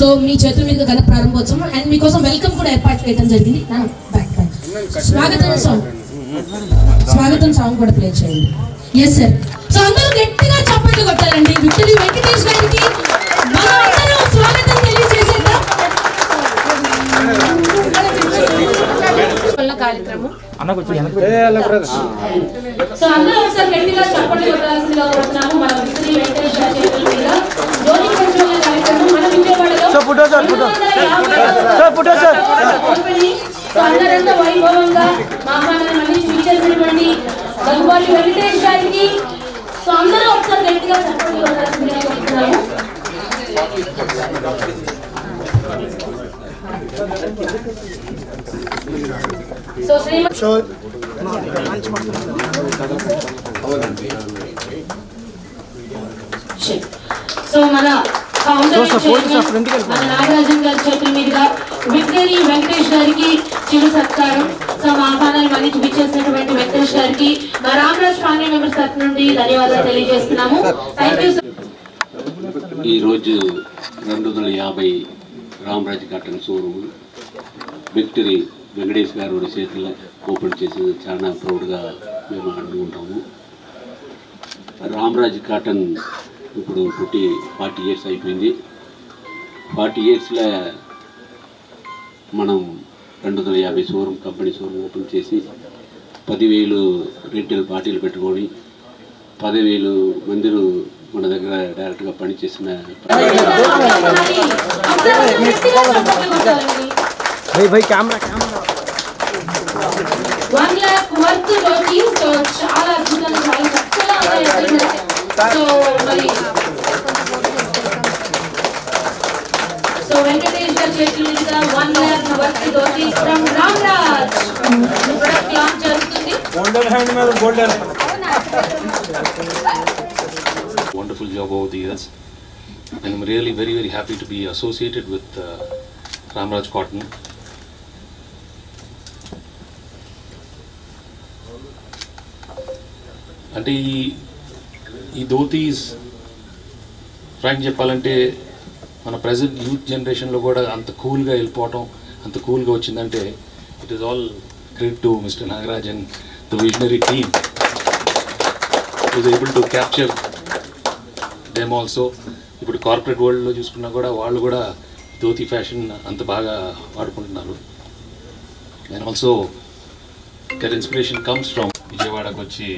మీ చేతుల మీద ఘన ప్రారంభోత్సవం అండ్ మీకోసం వెల్కమ్ కూడా ఏర్పాటు చేయడం జరిగింది నా బ్యాక్ బ్యాక్ స్వాగతం సాంగ్ స్వాగతం సాంగ్ కూడా ప్లే చేయండి ఎస్ సార్ సో అందరూ గట్టిగా చప్పట్లు కొట్టాలండి విక్టరీ వెంకటేష్ గారికి మనమందరం స్వాగతం తెలియజేసేద్దాం వల్ల కార్యక్రమం సో అందరూ ఒకసారి గట్టిగా చప్పట్లు కొట్టాల్సిందిగా కోరుతున్నాము మన విక్టరీ వెంకటేష్ గారి చేతుల మీద ధోని పంచుల కార్యక్రమం మన విజయవాడలో sir, photo sir, photo. Sir, photo sir. Opening so అందరంతా వైభవంగా మా అమ్మాయిని మళ్ళీ చూసేసినటువంటి గంగోలి వెంకటేష్ గారికి సో అందరూ ఒకసారి గట్టిగా చప్పట్లు కొట్టాల్సిందిగా కోరుతున్నాము సో శ్రీమతి సో మన ఫౌండర్ సో, సో, పోలీసు ఆ ఫ్రంట్కి వెళ్ళిపో. మన నాగరాజన్ గారి చేతుల మీదుగా విక్టరీ వెంకటేష్ గారికి చిరు సత్కారం సో మా ఆహ్వానాన్ని మన్నించి విచ్చేసినటువంటి వెంకటేష్ గారికి మా రామరాజ్ ఫ్యామిలీ మెంబర్స్ తరఫు నుండి ధన్యవాదాలు తెలియజేస్తున్నాము థ్యాంక్ యూ ఈరోజు రెండు వందల యాభై Ramraj cotton showroom victory Venkatesh garu చేతిలో ఓపెన్ చేసి చాలా ప్రౌడ్గా మేము అనుకుంటాము రామరాజ్ కాటన్ ఇప్పుడు పుట్టి ఫార్టీ ఇయర్స్ అయిపోయింది ఫార్టీ ఇయర్స్లో మనం రెండు వందల యాభై షోరూమ్ కంపెనీ షోరూమ్ ఓపెన్ చేసి పదివేలు రీటైల్ పార్టీలు పెట్టుకొని పదివేలు మందిరు మన దగ్గర డైరెక్ట్గా పనిచేసిన भाई भाई camera camera one lakh worth roti so చాలా అద్భుతంగా చాలా చక్కగా ఉన్నాయి సో మరి సో వెంకటేష్ గారి చేతుల మీదుగా one lakh worth roti from Ram Raj product launch జరుగుతుంది गोल्डन हैंड में golden wonderful job over the years. And I'm really very, very happy to be associated with uh, Ramraj Cotton. అంటే ఈ ఈ ధోతీస్ ఫ్రాంక్ చెప్పాలంటే మన ప్రజెంట్ యూత్ జనరేషన్లో కూడా అంత కూల్గా వెళ్ళిపోవటం అంత కూల్గా వచ్చిందంటే it is all credit to mister Nagaraj and the visionary team was able to capture them also ఇప్పుడు కార్పొరేట్ వరల్డ్లో చూసుకున్నా కూడా వాళ్ళు కూడా ధోతి ఫ్యాషన్ అంత బాగా వాడుకుంటున్నారు and also that inspiration comes from విజయవాడకు వచ్చి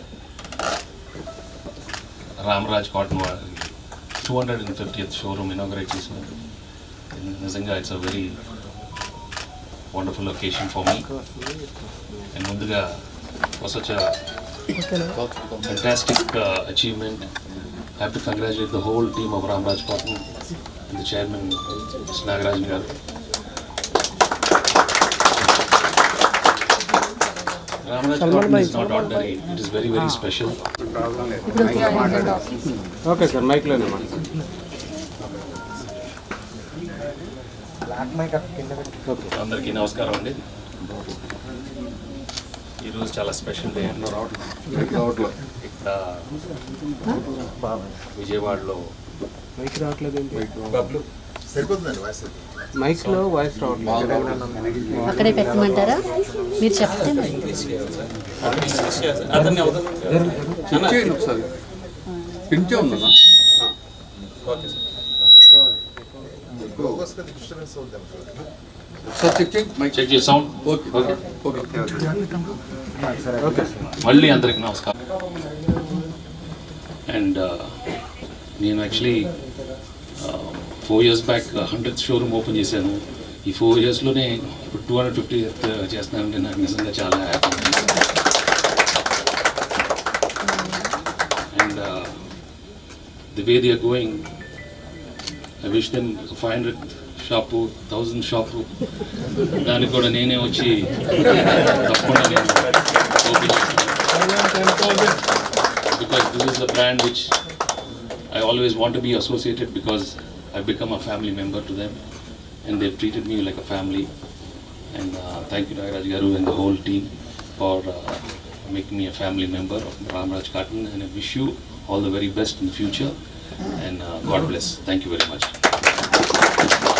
Ramraj cotton two hundred and fiftieth showroom inaugurate చేసినారు నిజంగా it's a very wonderful location for me and ముందుగా such fantastic uh, achievement. I have to congratulate the whole team of Ramraj Cotton and the chairman, Mr. Nagarajan Garu. Ramraj Cotton is not ordinary, it is very, very special. Okay sir mike లోనే అందరికీ నమస్కారం అండి ఈరోజు చాలా special day ఇక్కడ విజయవాడలో mic రావట్లేదు సరిపోతుందండి వాయిస్ మైక్ లో వాయిస్ రావట్లేదు అక్కడే పెట్టమంటారా మీరు చెప్తే మరి. చేయండి ఒకసారి పించే ఉందన్నా ఒకసారి చెక్ చేయండి మైక్ చెక్ చేసి సౌండ్ ఓకే ఓకే ఓకే మళ్ళీ అందరికి నమస్కారం అండ్ నేను actually four years back hundred showroom open చేశాను ఈ ఫోర్ ఇయర్స్లోనే ఇప్పుడు టూ హండ్రెడ్ ఫిఫ్టీ చేస్తున్నానంటే నాకు నిజంగా చాలా happy and the way they are going I wish them five hundred shop thousand shop దానికి కూడా నేనే వచ్చి తప్పకుండా నేను ఓపెన్ చేస్తాను because this is a brand which I always want to be associated because I've become a family member to them and they've treated me like a family. And uh, thank you, Nagaraj Garu and the whole team for uh, making me a family member of Ramraj Cotton and I wish you all the very best in the future and uh, God bless. Thank you very much.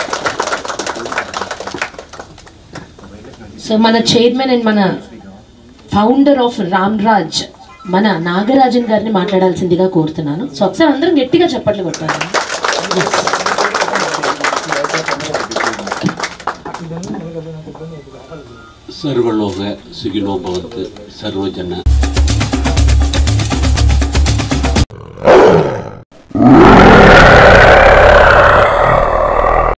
So మన chairman and మన founder of Ram Raj మన నాగరాజన్ గారిని మాట్లాడాల్సిందిగా కోరుతున్నాను so ఒకసారి అందరం గట్టిగా చప్పట్లు కొట్టాలి సర్వలోక సుఖినో భవంతు సర్వజన